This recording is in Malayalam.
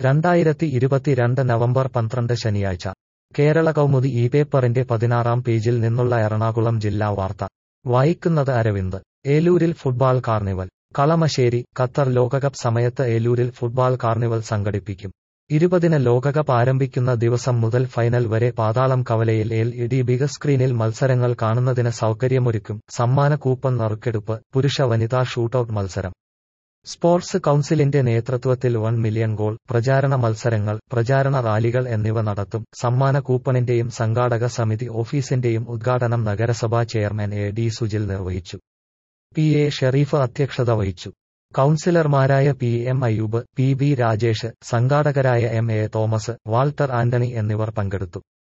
രണ്ടായിരത്തി ഇരുപത്തിരണ്ട് നവംബർ പന്ത്രണ്ട് ശനിയാഴ്ച കേരള കൗമുദി ഈ പേപ്പറിന്റെ പതിനാറാം പേജിൽ നിന്നുള്ള എറണാകുളം ജില്ലാ വാർത്ത വായിക്കുന്നത് അരവിന്ദ് ഏലൂരിൽ ഫുട്ബാൾ കാർണിവൽ കളമശ്ശേരി ഖത്തർ ലോകകപ്പ് സമയത്ത് ഏലൂരിൽ ഫുട്ബാൾ കാർണിവൽ സംഘടിപ്പിക്കും ഇരുപതിന് ലോകകപ്പ് ആരംഭിക്കുന്ന ദിവസം മുതൽ ഫൈനൽ വരെ പാതാളം കവലയിൽ എൽ ഇ ഡി ബിഗ് സ്ക്രീനിൽ മത്സരങ്ങൾ കാണുന്നതിന് സൗകര്യമൊരുക്കും സമ്മാന കൂപ്പൺ നറുക്കെടുപ്പ് പുരുഷ വനിതാ ഷൂട്ടൌട്ട് മത്സരം സ്പോർട്സ് കൌൺസിലിന്റെ നേതൃത്വത്തിൽ വൺ മില്യൺ ഗോൾ പ്രചാരണ മത്സരങ്ങൾ പ്രചാരണ റാലികൾ എന്നിവ നടത്തും സമ്മാന കൂപ്പണിന്റെയും സംഘാടക സമിതി ഓഫീസിന്റെയും ഉദ്ഘാടനം നഗരസഭാ ചെയർമാൻ എ ഡി സുജിൽ നിർവഹിച്ചു പി എ ഷെറീഫ് അധ്യക്ഷത വഹിച്ചു കൌൺസിലർമാരായ P M Ayub P B Rajesh സംഘാടകരായ എം എ തോമസ് വാൾട്ടർ ആന്റണി എന്നിവർ പങ്കെടുത്തു